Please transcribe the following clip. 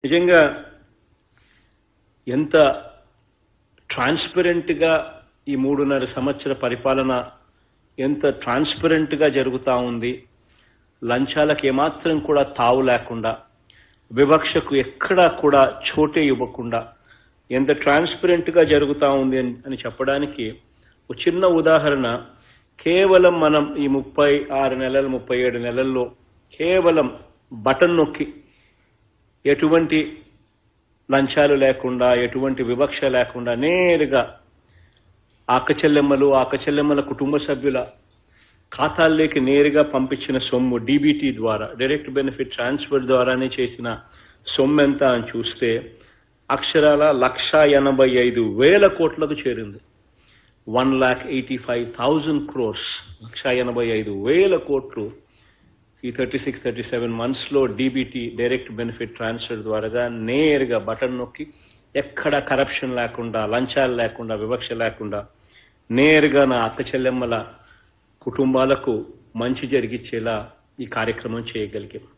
నిజంగా ఎంత ట్రాన్స్పరెంట్గా ఈ మూడున్నర సంవత్సర పరిపాలన ఎంత ట్రాన్స్పరెంట్గా జరుగుతా ఉంది లంచాలకు ఏమాత్రం కూడా తావు లేకుండా వివక్షకు ఎక్కడా కూడా చోటే ఇవ్వకుండా ఎంత ట్రాన్స్పరెంట్ గా జరుగుతా ఉంది అని- అని చెప్పడానికి ఒక చిన్న ఉదాహరణ కేవలం మనం ఈ ముప్పై ఆరు నెలలు ముప్పై ఏడు నెలల్లో కేవలం బటన్ నొక్కి ఎటువంటి లంచాలు లేకుండా ఎటువంటి వివక్ష లేకుండా నేరుగా ఆకచెల్లెమ్మలు ఆకచెల్లెమ్మల కుటుంబ సభ్యుల ఖాతాల్లోకి నేరుగా పంపించిన సొమ్ము డీబీటీ ద్వారా డైరెక్ట్ బెనిఫిట్ ట్రాన్స్ఫర్ ద్వారానే చేసిన సొమ్ము ఎంత అని చూస్తే అక్షరాల లక్ష ఎనభై ఐదు వేల కోట్లకు చేరింది one lakh eighty five thousand crores లక్ష ఎనభై ఐదు వేల కోట్లు ఈ thirty six thirty seven months లో డీబీటీ డైరెక్ట్ బెనిఫిట్ ట్రాన్స్ఫర్ ద్వారా నేరుగా బటన్ నొక్కి ఎక్కడ కరప్షన్ లేకుండా లంచాలు లేకుండా వివక్ష లేకుండా నేరుగా నా అక్క చెల్లెమ్మల కుటుంబాలకు మంచి జరిగిచ్చేలా ఈ కార్యక్రమం చేయగలిగాం